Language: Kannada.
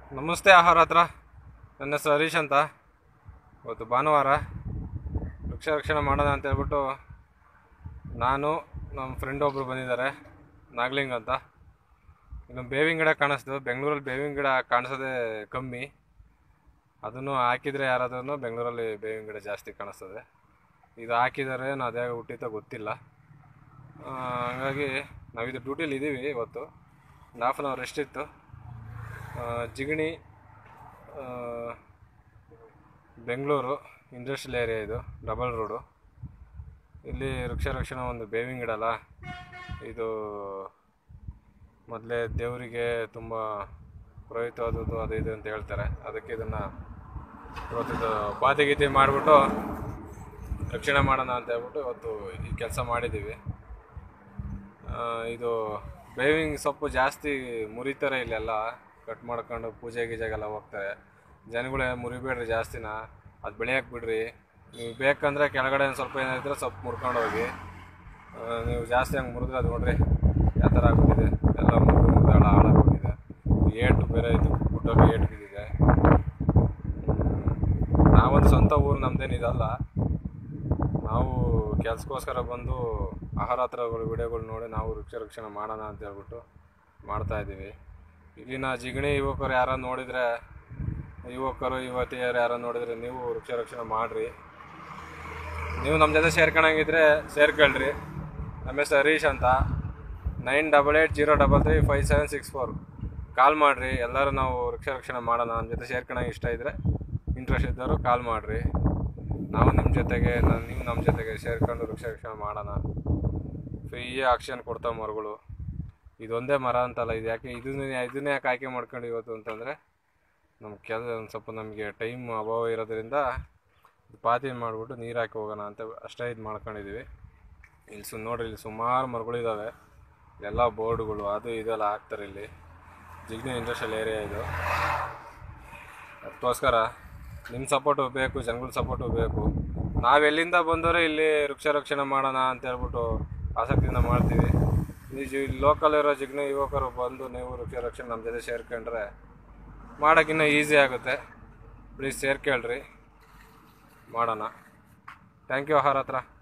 ನಮಸ್ತೆ ಆಹಾರ ಹತ್ರ ನನ್ನ ಹೆಸರು ಹರೀಶ್ ಅಂತ ಇವತ್ತು ಭಾನುವಾರ ವೃಕ್ಷ ರಕ್ಷಣೆ ಮಾಡೋಣ ಅಂತ ಹೇಳ್ಬಿಟ್ಟು ನಾನು ನಮ್ಮ ಫ್ರೆಂಡ್ ಒಬ್ಬರು ಬಂದಿದ್ದಾರೆ ನಾಗ್ಲಿಂಗ್ ಅಂತ ಇನ್ನು ಬೇವಿನ ಗಿಡ ಕಾಣಿಸ್ತು ಬೆಂಗಳೂರಲ್ಲಿ ಬೇವಿನ ಗಿಡ ಕಾಣಿಸೋದೇ ಕಮ್ಮಿ ಅದನ್ನು ಹಾಕಿದರೆ ಯಾರಾದ್ರೂ ಬೆಂಗಳೂರಲ್ಲಿ ಬೇವಿನ ಗಿಡ ಜಾಸ್ತಿ ಕಾಣಿಸ್ತದೆ ಇದು ಹಾಕಿದ್ದಾರೆ ನಾವು ಅದೇ ಹುಟ್ಟಿತೋ ಗೊತ್ತಿಲ್ಲ ಆ, ಹಂಗಾಗಿ ನಾವಿದು ಡ್ಯೂಟಿಲಿ ಇದ್ದೀವಿ ಇವತ್ತು ಒಂದು ಹಾಫ್ ಆನ್ ಅವರ್ ರೆಸ್ಟ್ ಇತ್ತು ಆ, ಜಿಗಣಿ ಆ, ಬೆಂಗಳೂರು ಇಂಡಸ್ಟ್ರಿಯಲ್ ಏರಿಯಾ ಇದು ಡಬಲ್ ರೋಡು ಇಲ್ಲಿ ವೃಕ್ಷ ರಕ್ಷಣಾ ಒಂದು ಬೇವಿನ ಗಿಡ ಅಲ್ಲ ಇದು ಮೊದಲೇ ದೇವರಿಗೆ ತುಂಬ ಪುರೋಹಿತವಾದದ್ದು ಅದು ಇದು ಅಂತ ಹೇಳ್ತಾರೆ ಅದಕ್ಕೆ ಇದನ್ನು ಇವತ್ತಿದು ಪಾತಿ ಗೀತಿ ಮಾಡಿಬಿಟ್ಟು ರಕ್ಷಣೆ ಮಾಡೋಣ ಅಂತ ಹೇಳ್ಬಿಟ್ಟು ಇವತ್ತು ಈ ಕೆಲಸ ಮಾಡಿದ್ದೀವಿ ಆ, ಇದು ಬೇವಿನ ಸೊಪ್ಪು ಜಾಸ್ತಿ ಮುರಿತಾರೆ ಇಲ್ಲೆಲ್ಲ ಕಟ್ ಮಾಡ್ಕೊಂಡು ಪೂಜೆ ಗೀಜೆಗೆಲ್ಲ ಹೋಗ್ತಾರೆ ಜನಗಳೇ ಮುರಿಬೇಡ್ರಿ ಜಾಸ್ತಿನ ಅದು ಬೆಳೆಯಕ್ಕೆ ಬಿಡ್ರಿ ನೀವು ಬೇಕಂದರೆ ಕೆಳಗಡೆ ಒಂದ್ ಸ್ವಲ್ಪ ಏನಾದ್ರೆ ಸೊಪ್ಪು ಮುರ್ಕೊಂಡು ಹೋಗಿ ಆ, ನೀವು ಜಾಸ್ತಿ ಹಂಗೆ ಮುರಿದ್ರೆ ಅದು ನೋಡ್ರಿ ಯಾವ ಥರ ಆಗ್ಬಿಟ್ಟಿದೆ ಎಲ್ಲ ಮುರಿದು ಮುರಿದು ಹಾಳ ಹಾಳಾಗ್ಬಿಟ್ಟಿದೆ ಏಟು ಬೇರೆ ಇದು ಗುಡ್ಡೋಗಿ ಏಟು ಬಿದ್ದಿದೆ ಹ್ಮ್. ನಾವೊಂದು ಸ್ವಂತ ಊರು ನಮ್ದೇನು ಇದಲ್ಲ ನಾವು ಕೆಲ್ಸಕ್ಕೋಸ್ಕರ ಬಂದು ಆಹಾರ ಹತ್ರಗಳು ವಿಡಿಯೋಗಳು ನೋಡಿ ನಾವು ವೃಕ್ಷ ರಕ್ಷಣೆ ಮಾಡೋಣ ಅಂತ ಹೇಳ್ಬಿಟ್ಟು ಮಾಡ್ತಾ ಇದ್ದೀವಿ ಇಲ್ಲಿನ ಜಿಗಣಿ ಯುವಕರು ಯಾರ ನೋಡಿದರೆ ಯುವಕರು ಯುವತಿಯರು ಯಾರ ನೋಡಿದರೆ ನೀವು ವೃಕ್ಷ ರಕ್ಷಣೆ ಮಾಡಿರಿ ನೀವು ನಮ್ಮ ಜೊತೆ ಸೇರ್ಕೊಳಂಗಿದ್ರೆ ಸೇರ್ಕೊಳ್ರಿ ನಮ್ಮ ಹೆಸರು ಹರೀಶ್ ಅಂತ nine double eight zero double three five seven six four call ಮಾಡಿರಿ ಎಲ್ಲರೂ ನಾವು ವೃಕ್ಷ ರಕ್ಷಣೆ ಮಾಡೋಣ ನಮ್ಮ ಜೊತೆ ಸೇರ್ಕೊಳಂಗೆ ಇಷ್ಟ ಇದ್ದರೆ ಇಂಟ್ರೆಸ್ಟ್ ಇದ್ದವರು ಕಾಲ್ ಮಾಡಿರಿ ನಾವು ನಿಮ್ಮ ಜೊತೆಗೆ ನ- ನೀವು ನಮ್ಮ ಜೊತೆಗೆ ಸೇರ್ಕೊಂಡು ವೃಕ್ಷ ರಕ್ಷಣೆ ಮಾಡೋಣ ಫ್ರೀ ಆಕ್ಷನ್ ಕೊಡ್ತಾವೆ ಮರಗಳು ಇದೊಂದೇ ಮರ ಅಂತಲ್ಲ ಇದು ಯಾಕೆ ಇದನ್ನೇ ಇದನ್ನೇ ಯಾಕೆ ಆಯ್ಕೆ ಮಾಡ್ಕೊಂಡು ಇವತ್ತು ಅಂತಂದರೆ ನಮ್ಮ ಕೆಲಸ ಒಂದು ಸ್ವಲ್ಪ ನಮಗೆ ಟೈಮ್ ಅಭಾವ ಇರೋದ್ರಿಂದ ಇದು ಪಾತಿ ಮಾಡಿಬಿಟ್ಟು ನೀರು ಹಾಕಿ ಹೋಗೋಣ ಅಂತ ಅಷ್ಟೇ ಇದು ಮಾಡ್ಕೊಂಡಿದ್ದೀವಿ ಇಲ್ಲಿ ಸು ನೋಡ್ರಿ ಇಲ್ಲಿ ಸುಮಾರು ಮರಗಳಿದ್ದಾವೆ ಎಲ್ಲ ಬೋರ್ಡ್ಗಳು ಅದು ಇದೆಲ್ಲ ಹಾಕ್ತಾರೆ ಇಲ್ಲಿ ಜಿಗ್ನಿ ಇಂಡಸ್ಟ್ರಿಯಲ್ ಏರಿಯಾ ಇದು ಅದಕ್ಕೋಸ್ಕರ ನಿಮ್ಮ ಸಪೋರ್ಟು ಬೇಕು ಜನಗಳ ಸಪೋರ್ಟು ಬೇಕು ನಾವೆಲ್ಲಿಂದ ಬಂದವರೆ ಇಲ್ಲಿ ವೃಕ್ಷ ರಕ್ಷಣೆ ಮಾಡೋಣ ಅಂತ ಹೇಳ್ಬಿಟ್ಟು ಆಸಕ್ತಿಯಿಂದ ಮಾಡ್ತೀವಿ ನೀವು ಇಲ್ಲಿ ಲೋಕಲ್ ಇರೋ ಜಿಗ್ನ ಯುವಕರು ಬಂದು ನೀವು ವೃಕ್ಷ ರಕ್ಷಣೆ ನಮ್ಮ ಜೊತೆ ಸೇರ್ಕೊಂಡ್ರೆ ಮಾಡೋಕ್ಕಿನ್ನ ಈಸಿ ಆಗುತ್ತೆ ಪ್ಲೀಸ್ ಸೇರ್ಕೊಳ್ರಿ ಮಾಡೋಣ ಥ್ಯಾಂಕ್ ಯು ಆಹಾರ ಹತ್ರ